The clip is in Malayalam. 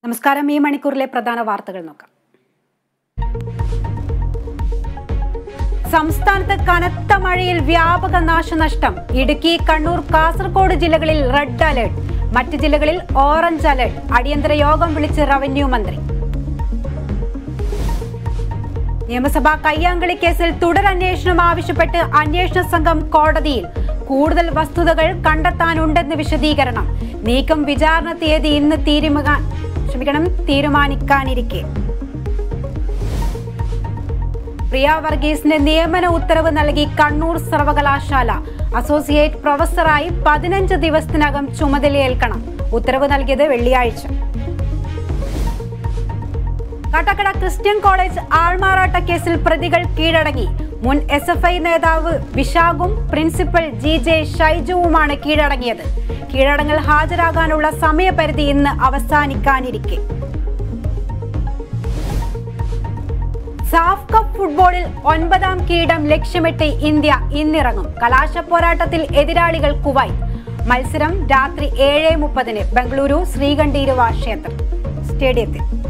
നമസ്കാരം ഈ മണിക്കൂറിലെ പ്രധാന വാർത്തകൾ നോക്കാം സംസ്ഥാനത്ത് കനത്ത മഴയിൽ വ്യാപക നാശനഷ്ടം ഇടുക്കി കണ്ണൂർ കാസർഗോഡ് ജില്ലകളിൽ റെഡ് അലേർട്ട് മറ്റ് ജില്ലകളിൽ ഓറഞ്ച് അലേർട്ട് അടിയന്തര യോഗം വിളിച്ച് റവന്യൂ മന്ത്രി നിയമസഭാ കയ്യാങ്കളി കേസിൽ തുടരന്വേഷണം ആവശ്യപ്പെട്ട് അന്വേഷണ സംഘം കോടതിയിൽ കൂടുതൽ വസ്തുതകൾ കണ്ടെത്താനുണ്ടെന്ന് വിശദീകരണം നീക്കം വിചാരണ തീയതി ഇന്ന് തീരുമാ ക്ഷമിക്കണം തീരുമാനിക്കാനിരിക്കെ പ്രിയ വർഗീസിന് നിയമന ഉത്തരവ് നൽകി കണ്ണൂർ സർവകലാശാല അസോസിയേറ്റ് പ്രൊഫസറായി പതിനഞ്ച് ദിവസത്തിനകം ചുമതലയേൽക്കണം ഉത്തരവ് നൽകിയത് വെള്ളിയാഴ്ച കാട്ടാക്കട ക്രിസ്ത്യൻ കോളേജ് ആൾമാറാട്ട കേസിൽ പ്രതികൾ കീഴടങ്ങി മുൻ എസ് എഫ് ഐ നേതാവ് വിശാഖും പ്രിൻസിപ്പൽ ജി ജെ ഷൈജുവുമാണ് കീഴടങ്ങിയത് കീഴടങ്ങൽ ഹാജരാകാനുള്ള സമയപരിധി ഇന്ന് അവസാനിക്കാനിരിക്കെ സാഫ് കപ്പ് ഫുട്ബോളിൽ ഒൻപതാം കിരീടം ലക്ഷ്യമിട്ട് ഇന്ത്യ ഇന്നിറങ്ങും കലാശ പോരാട്ടത്തിൽ എതിരാളികൾ കുവൈറ്റ് മത്സരം രാത്രി ഏഴ് മുപ്പതിന് ബംഗളൂരു ശ്രീകണ്ഠീരവ ക്ഷേത്രം സ്റ്റേഡിയത്തിൽ